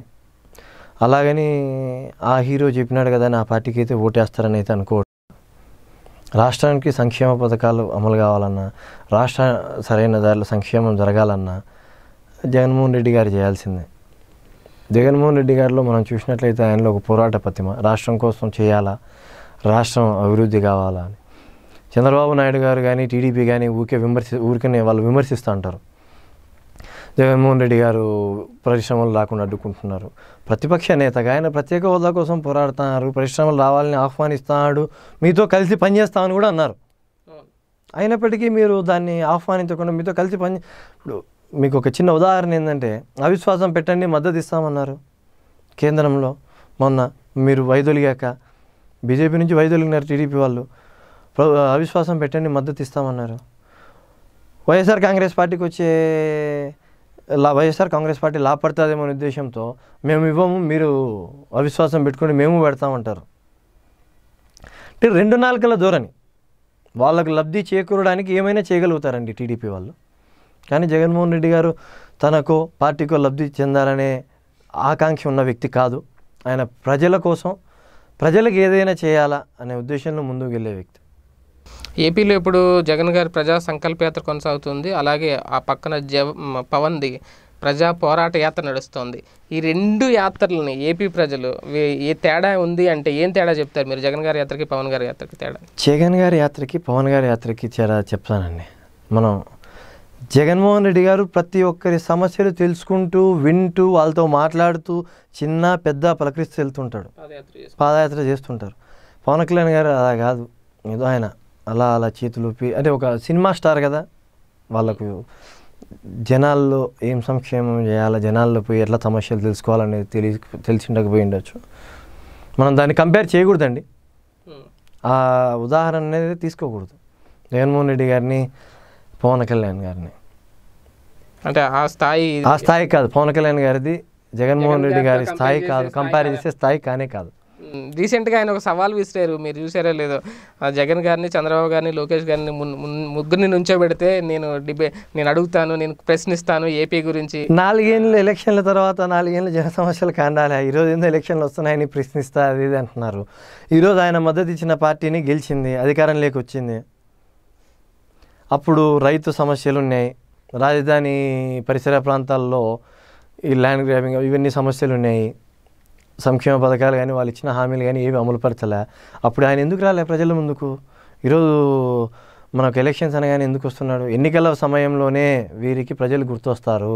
అలాగని ఆ హీరో చెప్పినాడు కదా నా పార్టీకి అయితే ఓటేస్తారని అయితే అనుకోవట్లేదు రాష్ట్రానికి సంక్షేమ పథకాలు అమలు కావాలన్నా రాష్ట్ర సరైన దారిలో సంక్షేమం జరగాలన్నా జగన్మోహన్ రెడ్డి గారు చేయాల్సిందే జగన్మోహన్ రెడ్డి గారిలో మనం చూసినట్లయితే ఆయనలో ఒక పోరాట పతిమ రాష్ట్రం కోసం చేయాలా రాష్ట్రం అభివృద్ధి కావాలా అని చంద్రబాబు నాయుడు గారు కానీ టీడీపీ కానీ ఊరికే విమర్శి ఊరికనే వాళ్ళు విమర్శిస్తూ ఉంటారు జగన్మోహన్ రెడ్డి గారు పరిశ్రమలు రాకుండా అడ్డుకుంటున్నారు ప్రతిపక్ష నేతగా ఆయన ప్రత్యేక హోదా కోసం పోరాడుతున్నారు పరిశ్రమలు రావాలని ఆహ్వానిస్తున్నాడు మీతో కలిసి పనిచేస్తామని కూడా అన్నారు అయినప్పటికీ మీరు దాన్ని ఆహ్వానించకుండా మీతో కలిసి పని ఇప్పుడు మీకు ఒక చిన్న ఉదాహరణ ఏంటంటే అవిశ్వాసం పెట్టండి మద్దతు ఇస్తామన్నారు కేంద్రంలో మొన్న మీరు వైదొలిగాక బీజేపీ నుంచి వైదొలిగినారు టీడీపీ వాళ్ళు ప్ర- అవిశ్వాసం పెట్టండి మద్దతు ఇస్తామన్నారు వైఎస్ఆర్ కాంగ్రెస్ పార్టీకి వచ్చే లా వైఎస్ఆర్ కాంగ్రెస్ పార్టీ లాభపడుతుందేమో అనే ఉద్దేశంతో మేము ఇవ్వము మీరు అవిశ్వాసం పెట్టుకొని మేము పెడతామంటారు అంటే రెండు నాలుకల ధోరణి వాళ్ళకు లబ్ధి చేకూరడానికి ఏమైనా చేయగలుగుతారండి టీడీపీ వాళ్ళు కానీ జగన్మోహన్ రెడ్డి గారు తనకో పార్టీకో లబ్ధి చెందాలనే ఆకాంక్ష ఉన్న వ్యక్తి కాదు ఆయన ప్రజల కోసం ప్రజలకు ఏదైనా చేయాలా అనే ఉద్దేశంలో ముందుకు వెళ్ళే వ్యక్తి ఏపీలో ఇప్పుడు జగన్ గారి ప్రజా సంకల్ప యాత్ర కొనసాగుతుంది అలాగే ఆ పక్కన జవ మ- పవన్ది ప్రజా పోరాట యాత్ర నడుస్తోంది ఈ రెండు యాత్రలని ఏపీ ప్రజలు వే- ఏ తేడా ఉంది అంటే ఏం తేడా చెప్తారు మీరు జగన్ గారి యాత్రకి పవన్ గారి యాత్రకి తేడా జగన్ గారి యాత్రకి పవన్ గారి యాత్రకి చాలా చెప్తానండి మనం జగన్మోహన్ రెడ్డి గారు ప్రతి ఒక్కరి సమస్యలు తెలుసుకుంటూ వింటూ వాళ్ళతో మాట్లాడుతూ చిన్న పెద్ద పలకరిస్తూ వెళ్తుంటాడు పాదయాత్ర చేస్తుంటారు పవన్ కళ్యాణ్ గారు అలా కాదు ఏదో ఆయన అలా అలా చేతులు ఊపి అంటే ఒక సినిమా స్టార్ కదా వాళ్ళకు జనాల్లో ఏం సంక్షేమం చేయాలా జనాల్లో పోయి ఎట్లా సమస్యలు తెలుసుకోవాలనేది తెలియ తెలిసి ఉండకపోయి ఉండొచ్చు మనం దాన్ని కంపేర్ చేయకూడదండి ఆ ఉదాహరణ అనేది తీసుకోకూడదు జగన్మోహన్ రెడ్డి గారిని పవన్ కళ్యాణ్ గారిని అంటే ఆ స్థాయి ఆ స్థాయి కాదు పవన్ కళ్యాణ్ గారిది జగన్మోహన్ రెడ్డి గారి స్థాయి కాదు కంపేర్ చేసే స్థాయి కానే కాదు రీసెంట్గా ఆయన ఒక సవాల్ విసిరారు మీరు చూసారో లేదో ఆ జగన్ గారిని చంద్రబాబు గారిని లోకేష్ గారిని మున్- మున్- ముగ్గురిని నుంచోబెడితే నేను డిబే నేను అడుగుతాను నేను ప్రశ్నిస్తాను ఏపీ గురించి నాలుగేళ్ళు ఎలక్షన్ల తర్వాత నాలుగేళ్ళు జన సమస్యలు కాండాలి ఈరోజు ఏందో ఎలక్షన్లు వస్తున్నాయని ప్రశ్నిస్తా అది ఇది అంటున్నారు ఈరోజు ఆయన మద్దతు ఇచ్చిన పార్టీని గెలిచింది అధికారంలోకి వచ్చింది అప్పుడు రైతు సమస్యలు ఉన్నాయి రాజధాని పరిసర ప్రాంతాల్లో ఈ ల్యాండ్ గ్రాబింగ్ ఇవన్నీ సమస్యలు ఉన్నాయి సంక్షేమ పథకాలు కానీ వాళ్ళు ఇచ్చిన హామీలు కానీ ఏవి అమలుపరచలే అప్పుడు ఆయన ఎందుకు రాలే ప్రజల ముందుకు ఈరోజు మనకు ఎలక్షన్స్ అనగానే ఎందుకు వస్తున్నాడు ఎన్నికల సమయంలోనే వీరికి ప్రజలు గుర్తొస్తారు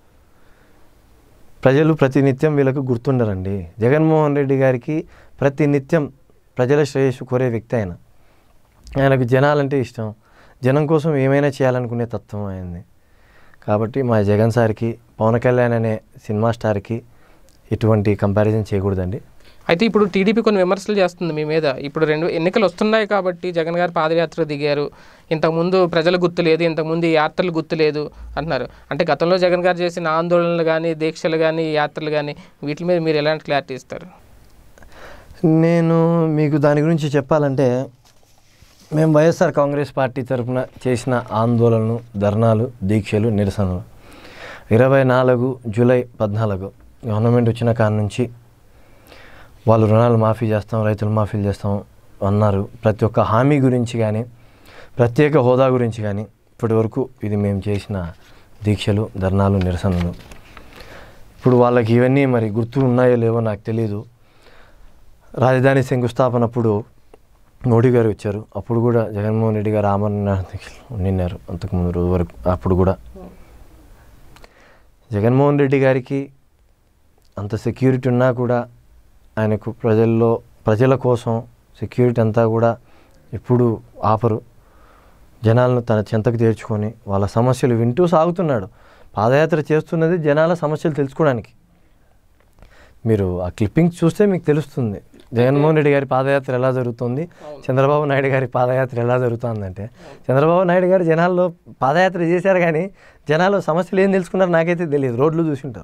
ప్రజలు ప్రతినిత్యం వీళ్ళకు గుర్తుండరండి జగన్మోహన్ రెడ్డి గారికి ప్రతినిత్యం ప్రజల శ్రేయస్సు కోరే వ్యక్తి ఆయన ఆయనకు జనాలంటే ఇష్టం జనం కోసం ఏమైనా చేయాలనుకునే తత్వం ఆయనది కాబట్టి మా జగన్ సార్కి పవన్ కళ్యాణ్ అనే సినిమా స్టార్కి ఎటువంటి కంపారిజన్ చేయకూడదండి అయితే ఇప్పుడు టీడీపీ కొన్ని విమర్శలు చేస్తుంది మీ మీద ఇప్పుడు రెండు ఎన్నికలు వస్తున్నాయి కాబట్టి జగన్ గారు పాదయాత్ర దిగారు ఇంతకుముందు ప్రజల గుర్తు లేదు ఇంతకుముందు ఈ యాత్రలు గుర్తు లేదు అంటున్నారు అంటే గతంలో జగన్ గారు చేసిన ఆందోళనలు కానీ దీక్షలు కానీ యాత్రలు కానీ వీటి మీద మీరు ఎలాంటి క్లారిటీ ఇస్తారు నేను మీకు దాని గురించి చెప్పాలంటే మేము వైఎస్ఆర్ కాంగ్రెస్ పార్టీ తరఫున చేసిన ఆందోళనలు ధర్నాలు దీక్షలు నిరసనలు ఇరవై నాలుగు జూలై పద్నాలుగు గవర్నమెంట్ వచ్చిన కాడ నుంచి వాళ్ళు రుణాలు మాఫీ చేస్తాం రైతులు మాఫీలు చేస్తాం అన్నారు ప్రతి ఒక్క హామీ గురించి కానీ ప్రత్యేక హోదా గురించి కానీ ఇప్పటి వరకు ఇది మేము చేసిన దీక్షలు ధర్నాలు నిరసనలు ఇప్పుడు వాళ్ళకి ఇవన్నీ మరి గుర్తు ఉన్నాయో లేవో నాకు తెలియదు రాజధాని శంకుస్థాపన అప్పుడు మోడీ గారు వచ్చారు అప్పుడు కూడా జగన్మోహన్ రెడ్డి గారు ఆమరణ నిన్నారు అంతకుముందు రోజు వరకు అప్పుడు కూడా జగన్మోహన్ రెడ్డి గారికి అంత సెక్యూరిటీ ఉన్నా కూడా ఆయనకు ప్రజల్లో ప్రజల కోసం సెక్యూరిటీ అంతా కూడా ఎప్పుడు ఆపరు జనాలను తన చెంతకు చేర్చుకొని వాళ్ళ సమస్యలు వింటూ సాగుతున్నాడు పాదయాత్ర చేస్తున్నది జనాల సమస్యలు తెలుసుకోవడానికి మీరు ఆ క్లిప్పింగ్స్ చూస్తే మీకు తెలుస్తుంది జగన్మోహన్ రెడ్డి గారి పాదయాత్ర ఎలా జరుగుతుంది చంద్రబాబు నాయుడు గారి పాదయాత్ర ఎలా జరుగుతుందంటే చంద్రబాబు నాయుడు గారు జనాల్లో పాదయాత్ర చేశారు కానీ జనాలు సమస్యలు ఏం తెలుసుకున్నారు నాకైతే తెలియదు రోడ్లు చూసింటారు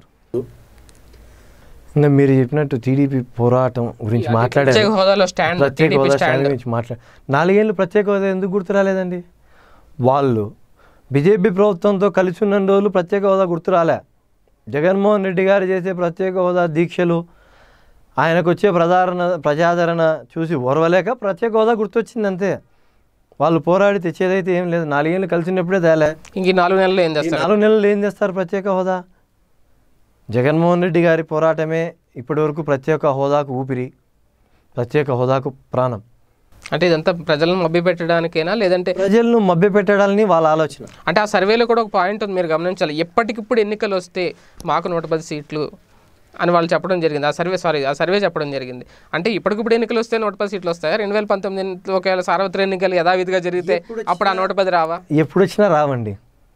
ఇంకా మీరు చెప్పినట్టు టీడీపీ పోరాటం గురించి మాట్లాడారు ప్రత్యేక హోదాలో స్టాండ్ ప్రత్యేక టీడీపీ హోదా స్టాండ్ స్టాండ్ గురించి మాట్లాడు నాలుగేళ్ళు ప్రత్యేక హోదా ఎందుకు గుర్తు రాలేదండి వాళ్ళు బీజేపీ ప్రభుత్వంతో కలిసి ఉన్న రోజులు ప్రత్యేక హోదా గుర్తు రాలే జగన్మోహన్ రెడ్డి గారు చేసే ప్రత్యేక హోదా దీక్షలు ఆయనకు వచ్చే ప్రధారణ ప్రజాదరణ చూసి ఓర్వలేక ప్రత్యేక హోదా గుర్తొచ్చింది అంతే వాళ్ళు పోరాడి తెచ్చేదైతే ఏం లేదు నాలుగేళ్ళు కలిసినప్పుడే తేలే ఇంక ఈ నాలుగు నెలలు ఏం ఈ చేస్తారు నాలుగు నెలలు ఏం చేస్తారు ప్రత్యేక హోదా జగన్మోహన్ రెడ్డి గారి పోరాటమే ఇప్పటివరకు ప్రత్యేక హోదాకు ఊపిరి ప్రత్యేక హోదాకు ప్రాణం అంటే ఇదంతా ప్రజలను మభ్య పెట్టడానికేనా లేదంటే ప్రజలను మభ్యపెట్టడాలని వాళ్ళ ఆలోచన అంటే ఆ సర్వేలో కూడా ఒక పాయింట్ ఉంది మీరు గమనించాలి ఎప్పటికిప్పుడు ఎన్నికలు వస్తే మాకు నూట పది సీట్లు అని వాళ్ళు చెప్పడం జరిగింది ఆ సర్వే సారీ ఆ సర్వే చెప్పడం జరిగింది అంటే ఇప్పటికిప్పుడు ఎన్నికలు వస్తే నూట పది సీట్లు వస్తాయా రెండు వేల పంతొమ్మిది ఒకవేళ సార్వత్రిక ఎన్నికలు యథావిధిగా జరిగితే అప్పుడు ఆ నూట పది రావా ఎప్పుడు వచ్చినా రావండి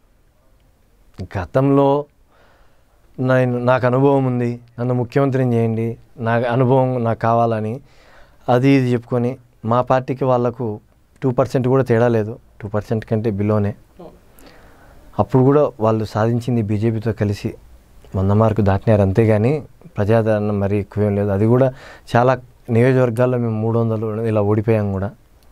గతంలో నేను నాకు అనుభవం ఉంది నన్ను ముఖ్యమంత్రిని చేయండి నా అనుభవం నాకు కావాలని అది ఇది చెప్పుకొని మా పార్టీకి వాళ్ళకు టూ పర్సెంట్ కూడా తేడా లేదు టూ పర్సెంట్ కంటే బిలోనే అప్పుడు కూడా వాళ్ళు సాధించింది బీజేపీతో కలిసి వంద మార్కు దాటినారు అంతేగాని ప్రజాదరణ మరీ ఎక్కువేం లేదు అది కూడా చాలా నియోజకవర్గాల్లో మేము మూడు వందలు ఇలా ఓడిపోయాం కూడా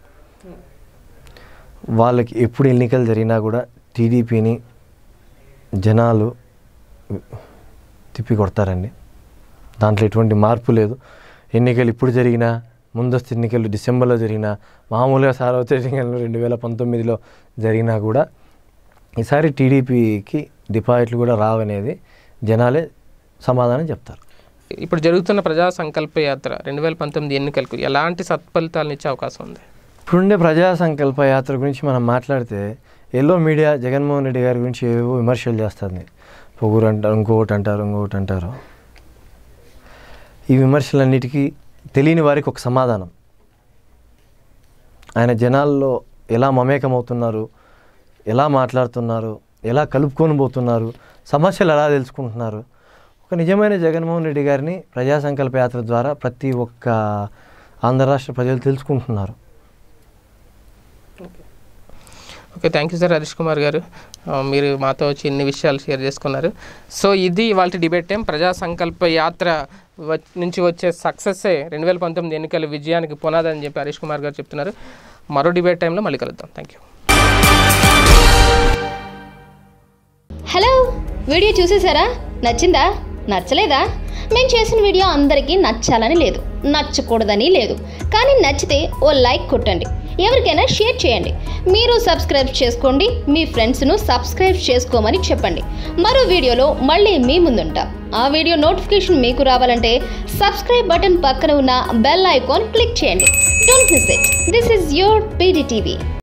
వాళ్ళకి ఎప్పుడు ఎన్నికలు జరిగినా కూడా టీడీపీని జనాలు తిప్పి కొడతారండి దాంట్లో ఎటువంటి మార్పు లేదు ఎన్నికలు ఇప్పుడు జరిగినా ముందస్తు ఎన్నికలు డిసెంబర్లో జరిగినా మామూలుగా సార్వత్రిక ఎన్నికలు రెండు వేల పంతొమ్మిదిలో జరిగినా కూడా ఈసారి టీడీపీకి డిపాజిట్లు కూడా రావనేది జనాలే సమాధానం చెప్తారు ఇప్పుడు జరుగుతున్న ప్రజా సంకల్ప యాత్ర రెండు వేల పంతొమ్మిది ఎన్నికలకు ఎలాంటి సత్ఫలితాలను ఇచ్చే అవకాశం ఉంది ఇప్పుడుండే ప్రజా సంకల్ప యాత్ర గురించి మనం మాట్లాడితే ఎల్లో మీడియా జగన్మోహన్ రెడ్డి గారి గురించి ఏవో విమర్శలు చేస్తుంది పొగురు అంటారు ఇంకొకటి అంటారు ఇంకొకటి అంటారు ఈ విమర్శలన్నిటికీ తెలియని వారికి ఒక సమాధానం ఆయన జనాల్లో ఎలా మమేకమవుతున్నారు ఎలా మాట్లాడుతున్నారు ఎలా కలుపుకొని పోతున్నారు సమస్యలు ఎలా తెలుసుకుంటున్నారు ఒక నిజమైన జగన్మోహన్ రెడ్డి గారిని ప్రజా సంకల్ప యాత్ర ద్వారా ప్రతి ఒక్క ఆంధ్ర రాష్ట్ర ప్రజలు తెలుసుకుంటున్నారు okay thank you sir Harish Kumar గారు ఆ, మీరు మాతో వచ్చి ఇన్ని విషయాలు షేర్ చేసుకున్నారు సో ఇది ఇవాళ డిబేట్ టైం ప్రజా సంకల్ప యాత్ర వ- నుంచి వచ్చే సక్సెస్సే రెండు వేల పంతొమ్మిది ఎన్నికల విజయానికి పునాది అని చెప్పి హరీష్ కుమార్ గారు చెప్తున్నారు మరో డిబేట్ టైంలో మళ్ళీ కలుద్దాం థ్యాంక్ యూ హలో వీడియో చూసేసారా నచ్చిందా నచ్చలేదా మేము చేసిన వీడియో అందరికీ నచ్చాలని లేదు నచ్చకూడదని లేదు కానీ నచ్చితే ఓ లైక్ కొట్టండి ఎవరికైనా షేర్ చేయండి మీరు సబ్స్క్రైబ్ చేసుకోండి మీ ఫ్రెండ్స్ను సబ్స్క్రైబ్ చేసుకోమని చెప్పండి మరో వీడియోలో మళ్ళీ మీ ముందుంటాం ఆ వీడియో నోటిఫికేషన్ మీకు రావాలంటే సబ్స్క్రైబ్ బటన్ పక్కన ఉన్న బెల్ ఐకాన్ క్లిక్ చేయండి don't miss it this is your PDTV